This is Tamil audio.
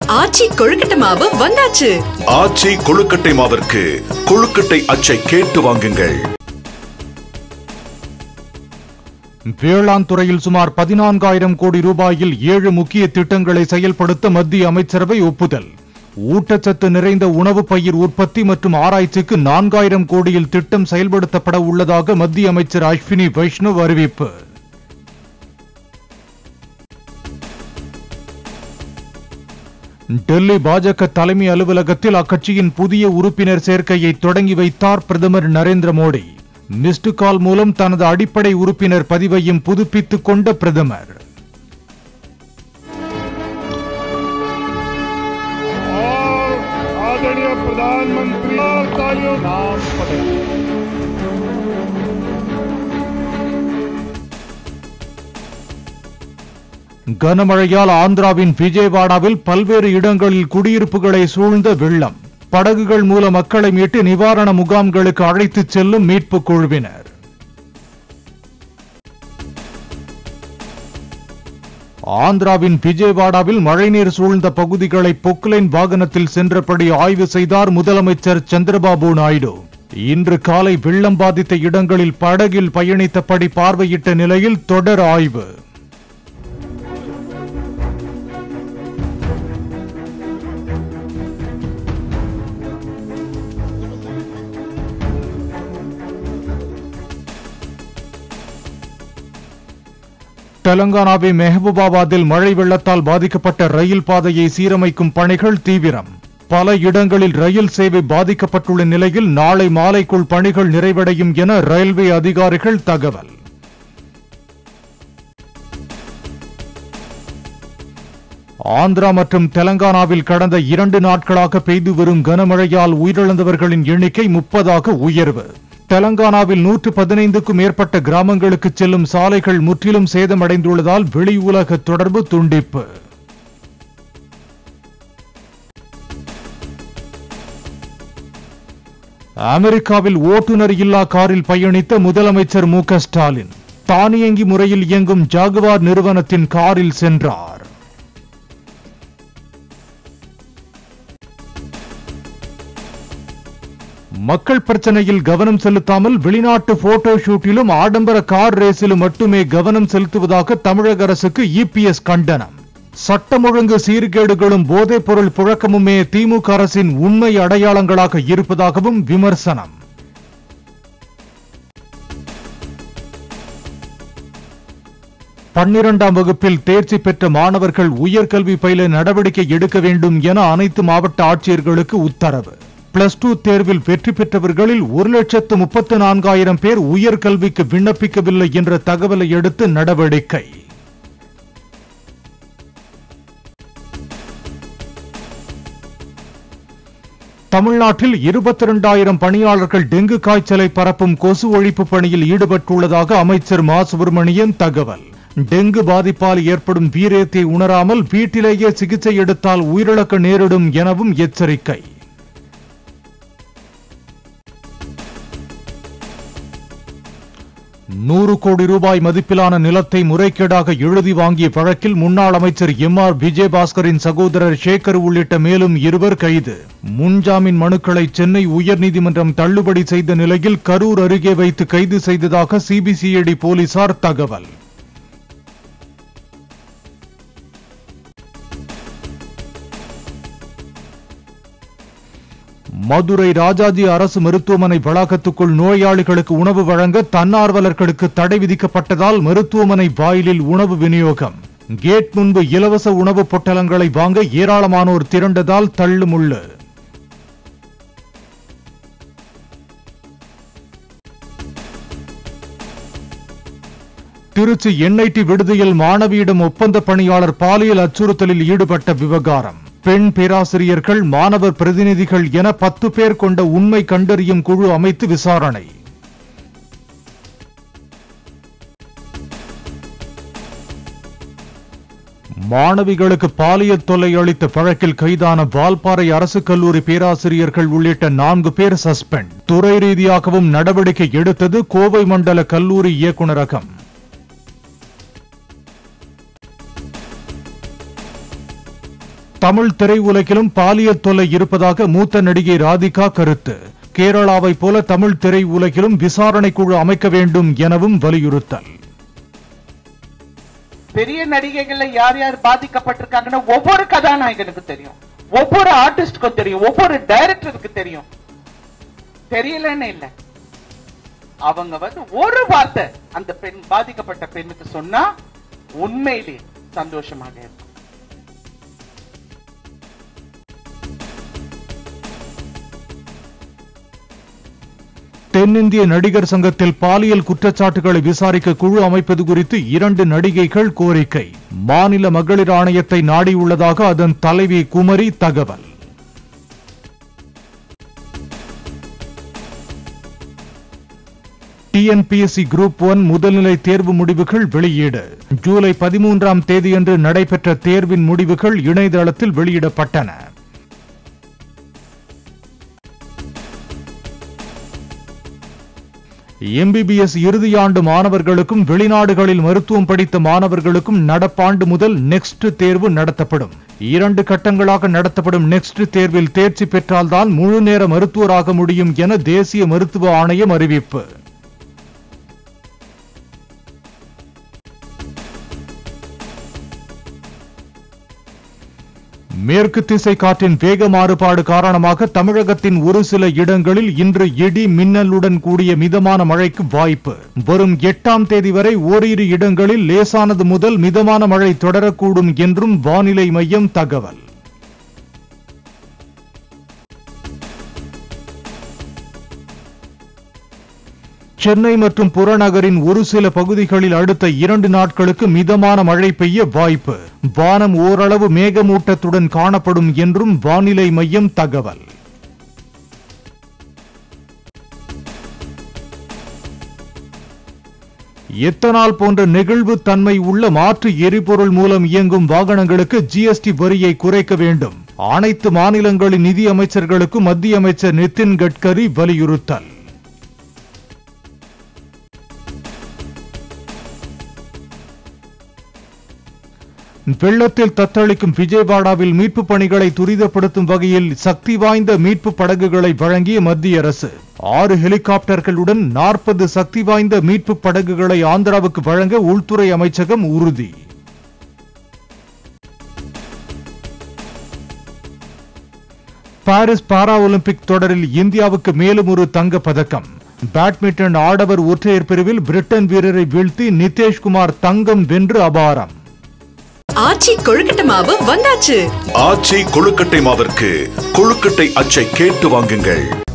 ஆச்சி கொழுக்கட்டை மாவு வந்தாச்சு ஆச்சி கொழுக்கட்டை மாவிற்கு கொழுக்கட்டை அச்சை கேட்டு வாங்குங்கள் வேளாண் துறையில் சுமார் பதினான்காயிரம் கோடி ரூபாயில் ஏழு முக்கிய திட்டங்களை செயல்படுத்த மத்திய அமைச்சரவை ஒப்புதல் ஊட்டச்சத்து நிறைந்த உணவு பயிர் உற்பத்தி மற்றும் ஆராய்ச்சிக்கு நான்காயிரம் கோடியில் திட்டம் செயல்படுத்தப்பட உள்ளதாக மத்திய அமைச்சர் அஸ்வினி வைஷ்ணவ் அறிவிப்பு டெல்லி பாஜக தலைமை அலுவலகத்தில் அக்கட்சியின் புதிய உறுப்பினர் சேர்க்கையை தொடங்கி வைத்தார் பிரதமர் நரேந்திர மோடி மிஸ்டு கால் மூலம் தனது அடிப்படை உறுப்பினர் பதிவையும் புதுப்பித்துக் கொண்ட பிரதமர் और आदरणीय प्रधानमंत्री तालियों नाम पटेल கனமழையால் ஆந்திராவின் விஜயவாடாவில் பல்வேறு இடங்களில் குடியிருப்புகளை சூழ்ந்த வெள்ளம் படகுகள் மூலம் மக்களை மீட்டு நிவாரண முகாம்களுக்கு அழைத்துச் செல்லும் மீட்புக் குழுவினர் ஆந்திராவின் விஜயவாடாவில் மழைநீர் சூழ்ந்த பகுதிகளை பொக்லைன் வாகனத்தில் சென்றபடி ஆய்வு செய்தார் முதலமைச்சர் சந்திரபாபு நாயுடு இன்று காலை வெள்ளம் பாதித்த இடங்களில் படகில் பயணித்தபடி பார்வையிட்ட நிலையில் தொடர் ஆய்வு தெலங்கானாவை மெஹபூபாபாத்தில் மழை வெள்ளத்தால் பாதிக்கப்பட்ட ரயில் பாதையை சீரமைக்கும் பணிகள் தீவிரம் பல இடங்களில் ரயில் சேவை பாதிக்கப்பட்டுள்ள நிலையில் நாளை மாலைக்குள் பணிகள் நிறைவடையும் என ரயில்வே அதிகாரிகள் தகவல் ஆந்திரா மற்றும் தெலங்கானாவில் கடந்த இரண்டு நாட்களாக பெய்து வரும் கனமழையால் உயிரிழந்தவர்களின் எண்ணிக்கை முப்பதாக உயர்வு தெலங்கானாவில் நூற்று பதினைந்துக்கும் மேற்பட்ட கிராமங்களுக்கு செல்லும் சாலைகள் முற்றிலும் சேதமடைந்துள்ளதால் வெளி உலக தொடர்பு துண்டிப்பு அமெரிக்காவில் ஓட்டுநர் இல்லா காரில் பயணித்த முதலமைச்சர் மு க ஸ்டாலின் தானியங்கி முறையில் இயங்கும் ஜாகுவார் நிறுவனத்தின் காரில் சென்றார் மக்கள் பிரச்சனையில் கவனம் செலுத்தாமல் வெளிநாட்டு போட்டோ ஷூட்டிலும் ஆடம்பர கார் ரேஸிலும் மட்டுமே கவனம் செலுத்துவதாக தமிழக அரசுக்கு இபிஎஸ் கண்டனம் சட்டம் ஒழுங்கு சீர்கேடுகளும் போதைப் பொருள் புழக்கமுமே திமுக அரசின் உண்மை அடையாளங்களாக இருப்பதாகவும் விமர்சனம் பன்னிரண்டாம் வகுப்பில் தேர்ச்சி பெற்ற மாணவர்கள் உயர்கல்வி பயில நடவடிக்கை எடுக்க வேண்டும் என அனைத்து மாவட்ட ஆட்சியர்களுக்கு உத்தரவு பிளஸ் டூ தேர்வில் வெற்றி பெற்றவர்களில் ஒரு லட்சத்து முப்பத்து நான்காயிரம் பேர் உயர்கல்விக்கு விண்ணப்பிக்கவில்லை என்ற தகவலை அடுத்து நடவடிக்கை தமிழ்நாட்டில் இருபத்தி இரண்டாயிரம் பணியாளர்கள் டெங்கு காய்ச்சலை பரப்பும் கொசு ஒழிப்பு பணியில் ஈடுபட்டுள்ளதாக அமைச்சர் மா சுப்பிரமணியன் தகவல் டெங்கு பாதிப்பால் ஏற்படும் வீரியத்தை உணராமல் வீட்டிலேயே சிகிச்சை எடுத்தால் உயிரிழக்க நேரிடும் எனவும் எச்சரிக்கை நூறு கோடி ரூபாய் மதிப்பிலான நிலத்தை முறைகேடாக எழுதி வாங்கிய வழக்கில் முன்னாள் அமைச்சர் எம் ஆர் விஜயபாஸ்கரின் சகோதரர் சேகர் உள்ளிட்ட மேலும் இருவர் கைது முன்ஜாமீன் மனுக்களை சென்னை உயர்நீதிமன்றம் தள்ளுபடி செய்த நிலையில் கரூர் அருகே வைத்து கைது செய்ததாக சிபிசிஐடி போலீசார் தகவல் மதுரை ராஜாஜி அரசு மருத்துவமனை வளாகத்துக்குள் நோயாளிகளுக்கு உணவு வழங்க தன்னார்வலர்களுக்கு தடை விதிக்கப்பட்டதால் மருத்துவமனை வாயிலில் உணவு விநியோகம் கேட் முன்பு இலவச உணவு பொட்டலங்களை வாங்க ஏராளமானோர் திரண்டதால் தள்ளுமுள்ளு திருச்சி என்ஐடி விடுதியில் மாணவியிடம் ஒப்பந்த பணியாளர் பாலியல் அச்சுறுத்தலில் ஈடுபட்ட விவகாரம் பெண் பேராசிரியர்கள் மாணவர் பிரதிநிதிகள் என பத்து பேர் கொண்ட உண்மை கண்டறியும் குழு அமைத்து விசாரணை மாணவிகளுக்கு பாலியல் தொல்லை அளித்த வழக்கில் கைதான வால்பாறை அரசு கல்லூரி பேராசிரியர்கள் உள்ளிட்ட நான்கு பேர் சஸ்பெண்ட் துறை ரீதியாகவும் நடவடிக்கை எடுத்தது கோவை மண்டல கல்லூரி இயக்குநரகம் தமிழ் திரையுலகிலும் பாலியல் தொல்லை இருப்பதாக மூத்த நடிகை ராதிகா கருத்து கேரளாவை போல தமிழ் திரையுலகிலும் விசாரணை குழு அமைக்க வேண்டும் எனவும் வலியுறுத்தல் பெரிய நடிகைகள்ல யார் யார் பாதிக்கப்பட்டிருக்காங்கன்னு ஒவ்வொரு கதாநாயகனுக்கு தெரியும் ஒவ்வொரு ஆர்டிஸ்டுக்கும் தெரியும் ஒவ்வொரு டைரக்டருக்கு தெரியும் தெரியலன்னு இல்ல அவங்க வந்து ஒரு வார்த்தை அந்த பெண் பாதிக்கப்பட்ட பெண்ணுக்கு சொன்னா உண்மையிலே சந்தோஷமாக இருக்கும் தென்னிந்திய நடிகர் சங்கத்தில் பாலியல் குற்றச்சாட்டுகளை விசாரிக்க குழு அமைப்பது குறித்து இரண்டு நடிகைகள் கோரிக்கை மாநில மகளிர் ஆணையத்தை நாடியுள்ளதாக அதன் தலைவி குமரி தகவல் டிஎன்பிஎஸ்சி குரூப் ஒன் முதல்நிலை தேர்வு முடிவுகள் வெளியீடு ஜூலை பதிமூன்றாம் தேதியன்று நடைபெற்ற தேர்வின் முடிவுகள் இணையதளத்தில் வெளியிடப்பட்டன எம்பிபிஎஸ் இறுதியாண்டு மாணவர்களுக்கும் வெளிநாடுகளில் மருத்துவம் படித்த மாணவர்களுக்கும் நடப்பாண்டு முதல் நெக்ஸ்ட் தேர்வு நடத்தப்படும் இரண்டு கட்டங்களாக நடத்தப்படும் நெக்ஸ்ட் தேர்வில் தேர்ச்சி பெற்றால்தான் முழு நேர மருத்துவராக முடியும் என தேசிய மருத்துவ ஆணையம் அறிவிப்பு மேற்கு திசை காற்றின் வேக மாறுபாடு காரணமாக தமிழகத்தின் ஒரு சில இடங்களில் இன்று இடி மின்னலுடன் கூடிய மிதமான மழைக்கு வாய்ப்பு வரும் எட்டாம் தேதி வரை ஓரிரு இடங்களில் லேசானது முதல் மிதமான மழை தொடரக்கூடும் என்றும் வானிலை மையம் தகவல் சென்னை மற்றும் புறநகரின் ஒரு சில பகுதிகளில் அடுத்த இரண்டு நாட்களுக்கு மிதமான மழை பெய்ய வாய்ப்பு வானம் ஓரளவு மேகமூட்டத்துடன் காணப்படும் என்றும் வானிலை மையம் தகவல் எத்தனால் போன்ற நெகிழ்வு தன்மை உள்ள மாற்று எரிபொருள் மூலம் இயங்கும் வாகனங்களுக்கு ஜிஎஸ்டி வரியை குறைக்க வேண்டும் அனைத்து மாநிலங்களின் நிதி அமைச்சர்களுக்கும் மத்திய அமைச்சர் நிதின் கட்கரி வலியுறுத்தல் வெள்ளத்தில் தத்தளிக்கும் விஜயவாடாவில் மீட்பு பணிகளை துரிதப்படுத்தும் வகையில் சக்தி வாய்ந்த மீட்பு படகுகளை வழங்கிய மத்திய அரசு ஆறு ஹெலிகாப்டர்களுடன் நாற்பது சக்தி வாய்ந்த மீட்பு படகுகளை ஆந்திராவுக்கு வழங்க உள்துறை அமைச்சகம் உறுதி பாரிஸ் பாரா ஒலிம்பிக் தொடரில் இந்தியாவுக்கு மேலும் ஒரு தங்க பதக்கம் பேட்மிண்டன் ஆடவர் ஒற்றையர் பிரிவில் பிரிட்டன் வீரரை வீழ்த்தி நிதேஷ்குமார் தங்கம் வென்று அபாரம் ஆச்சி கொழுக்கட்டை மாவு வந்தாச்சு ஆச்சி கொழுக்கட்டை மாவிற்கு கொழுக்கட்டை அச்சை கேட்டு வாங்குங்கள்